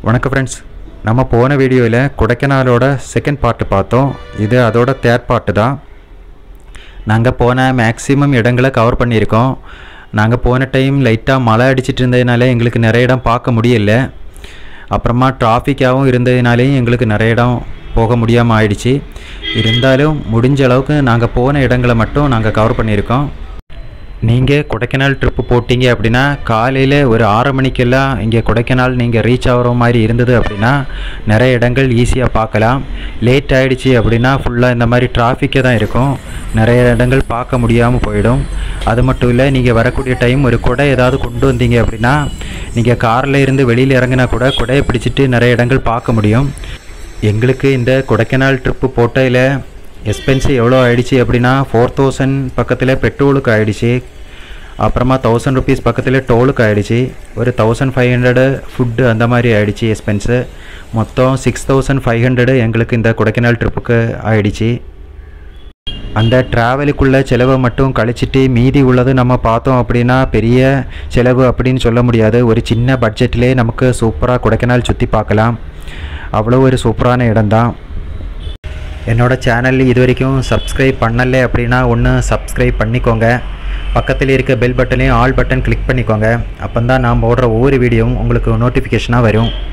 வணக்கம் ஃப்ரெண்ட்ஸ் நம்ம போன வீடியோவில் கொடைக்கானலோட செகண்ட் பார்ட்டு பார்த்தோம் இது அதோட தேர்ட் பார்ட்டு தான் நாங்கள் போன மேக்ஸிமம் இடங்களை கவர் பண்ணியிருக்கோம் நாங்கள் போன டைம் லைட்டாக மழை அடிச்சிட்டு இருந்ததுனால எங்களுக்கு நிறைய இடம் பார்க்க முடியல அப்புறமா டிராஃபிக்காகவும் இருந்ததுனாலேயும் எங்களுக்கு நிறைய இடம் போக முடியாமல் ஆயிடுச்சு இருந்தாலும் முடிஞ்ச அளவுக்கு நாங்கள் போன இடங்களை மட்டும் நாங்கள் கவர் பண்ணியிருக்கோம் நீங்கள் கொடைக்கானல் ட்ரிப்பு போட்டிங்க அப்படின்னா காலையில் ஒரு ஆறு மணிக்கெல்லாம் இங்கே கொடைக்கானல் நீங்கள் ரீச் ஆகிற மாதிரி இருந்தது அப்படின்னா நிறைய இடங்கள் ஈஸியாக பார்க்கலாம் லேட் ஆகிடுச்சி அப்படின்னா ஃபுல்லாக இந்த மாதிரி டிராஃபிக்கே தான் இருக்கும் நிறைய இடங்கள் பார்க்க முடியாமல் போயிடும் அது மட்டும் இல்லை நீங்கள் வரக்கூடிய டைம் ஒரு குடை ஏதாவது கொண்டு வந்தீங்க அப்படின்னா நீங்கள் காரில் இருந்து வெளியில் இறங்கினா கூட குடையை பிடிச்சிட்டு நிறைய இடங்கள் பார்க்க முடியும் எங்களுக்கு இந்த கொடைக்கானல் ட்ரிப்பு போட்டையில் எக்ஸ்பென்ஸு எவ்வளோ ஆயிடுச்சு அப்படின்னா ஃபோர் தௌசண்ட் பக்கத்தில் பெட்ரோலுக்கு ஆயிடுச்சு அப்புறமா தௌசண்ட் ருபீஸ் பக்கத்தில் டோலுக்கு ஆயிடுச்சு ஒரு தௌசண்ட் ஃபைவ் ஹண்ட்ரடு ஃபுட்டு அந்த மாதிரி ஆயிடுச்சு எக்ஸ்பென்ஸு மொத்தம் சிக்ஸ் தௌசண்ட் ஃபைவ் ஹண்ட்ரடு எங்களுக்கு இந்த கொடைக்கானல் ட்ரிப்புக்கு ஆயிடுச்சு அந்த ட்ராவலுக்குள்ள செலவை மட்டும் கழிச்சிட்டு மீதி உள்ளது நம்ம பார்த்தோம் அப்படின்னா பெரிய செலவு அப்படின்னு சொல்ல முடியாது ஒரு சின்ன பட்ஜெட்லேயே நமக்கு சூப்பராக கொடைக்கானல் சுற்றி பார்க்கலாம் அவ்வளோ ஒரு சூப்பரான இடம்தான் என்னோட சேனல் இது வரைக்கும் சப்ஸ்கிரைப் பண்ணலை அப்படின்னா ஒன்று சப்ஸ்கிரைப் பண்ணிக்கோங்க பக்கத்தில் இருக்க பெல் பட்டனையும் ஆல் பட்டன் கிளிக் பண்ணிக்கோங்க அப்போ தான் நான் போடுற ஒவ்வொரு வீடியோவும் உங்களுக்கு நோட்டிஃபிகேஷனாக வரும்